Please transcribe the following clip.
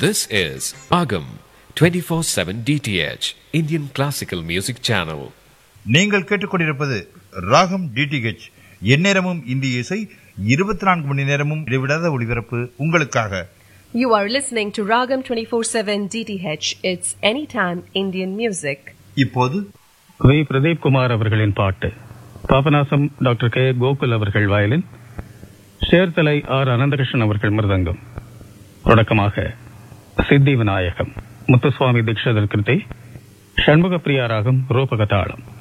This is Agam 24/7 DTH Indian Classical Music Channel. நீங்கள் கேட்டுக்கொண்டிருப்பது ராகம் டிடிஹெச் எந்நேரமும் இந்திய இசை இருபத்தி நான்கு மணி நேரமும் இடைவிடாத ஒளிபரப்பு உங்களுக்காக You are listening to Ragam 24/7 DTH. It's anytime Indian music. இப்போது வி பிரதீப் குமார் அவர்களின் பாட்டு பாபநாசம் டாக்டர் கே கோகுல் அவர்கள் வயலின் சேர்த்தலை ஆர் அனந்தகிருஷ்ணன் அவர்கள் மிருதங்கம் தொடக்கமாக சித்தி விநாயகம் முத்துசுவாமி தீட்சிதர் கிருதி ஷண்முக பிரியா ராகம் ரூபகதாளம்